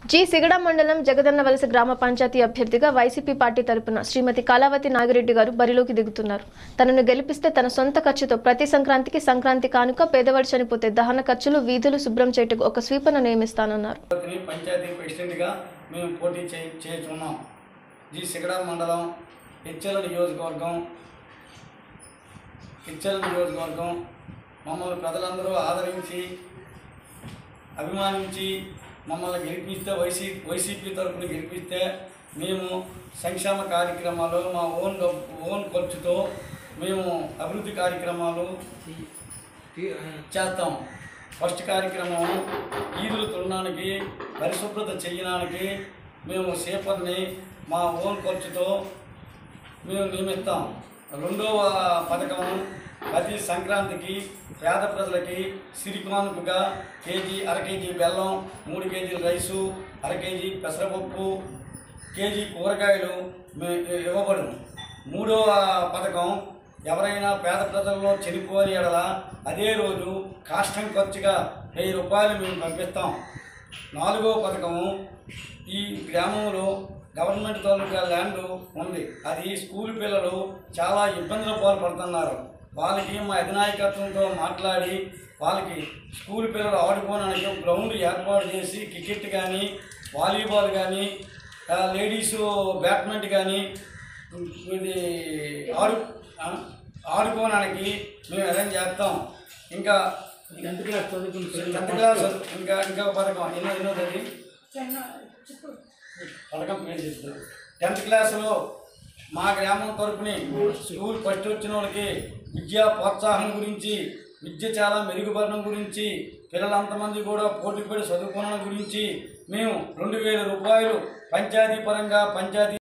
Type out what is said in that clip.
G సిగడ మండలం జగదన్నవలస గ్రామ పంచాయతీ అభ్యర్థిగా వైసీపీ పార్టీ తరపున శ్రీమతి కళావతి నాగిరెడ్డి గారు బరిలోకి దిగుతున్నారు తనను గెలిపిస్తే తన సొంత ఖర్చుతో ప్రతి సంక్రాంతికి సంక్రాంతి కానుక పేదవాడు చనిపోతే దహన ఖర్చులు వీధులు శుభ్రం చేయటకు ఒక స్వీపను నియమిస్తానన్నారు అతని పంచాయతీ ప్రెసిడెంట్గా మేము పోటీ చే చేస్తున్నాం జి సిగడ మండలం హెచ్ఎల్ నియోజకవర్గం హెచ్ఎల్ నియోజకవర్గం మమ్మల్ని ప్రజలందరూ ఆదరించి అభిమానించి మమ్మల్ని గెలిపిస్తే వైసీ వైసీపీ తరఫున గెలిపిస్తే మేము సంక్షేమ కార్యక్రమాలు మా ఓన్ డబ్బు ఓన్ ఖర్చుతో మేము అభివృద్ధి కార్యక్రమాలు చేస్తాం ఫస్ట్ కార్యక్రమం ఈదులు తుడడానికి పరిశుభ్రత చేయడానికి మేము సేపర్ని మా ఓన్ ఖర్చుతో మేము నియమిస్తాం రెండవ పథకం ప్రతి సంక్రాంతికి పేద ప్రజలకి సిరికానుకగా కేజీ అర కేజీ బెల్లం మూడు కేజీల రైసు అర కేజీ పెసరపప్పు కేజీ కూరగాయలు మే ఇవ్వబడును మూడవ పథకం ఎవరైనా పేద ప్రజల్లో చనిపోని ఎడల అదే రోజు కాష్టం ఖర్చుగా వెయ్యి రూపాయలు మేము పంపిస్తాం నాలుగో పథకము ఈ గ్రామంలో గవర్నమెంట్ తాలూకా ల్యాండ్ ఉంది అది స్కూల్ పిల్లలు చాలా ఇబ్బందుల పాల్పడుతున్నారు వాళ్ళకి మా అధినాయకత్వంతో మాట్లాడి వాళ్ళకి స్కూల్ పిల్లలు ఆడుకోవడానికి ఒక గ్రౌండ్ ఏర్పాటు చేసి క్రికెట్ కానీ వాలీబాల్ కానీ లేడీస్ బ్యాడ్మింట్ కానీ ఇది ఆడు ఆ, ఆడుకోవడానికి మేము అరేంజ్ చేస్తాం ఇంకా టెన్త్ క్లాస్ టెన్త్ క్లాస్ ఇంకా ఇంకా పథకం ఎన్నో ఎన్నో తేదీ పథకం పేరు చెప్తారు టెన్త్ క్లాస్లో మా గ్రామం తరపుని స్కూల్ ఫస్ట్ వచ్చిన వాళ్ళకి విద్యా ప్రోత్సాహం గురించి విద్య చాలా మెరుగుపడడం గురించి పిల్లలంతమంది కూడా పోటీ పడి చదువుకోవడం గురించి మేము రెండు వేల రూపాయలు పంచాయతీ పరంగా పంచాయతీ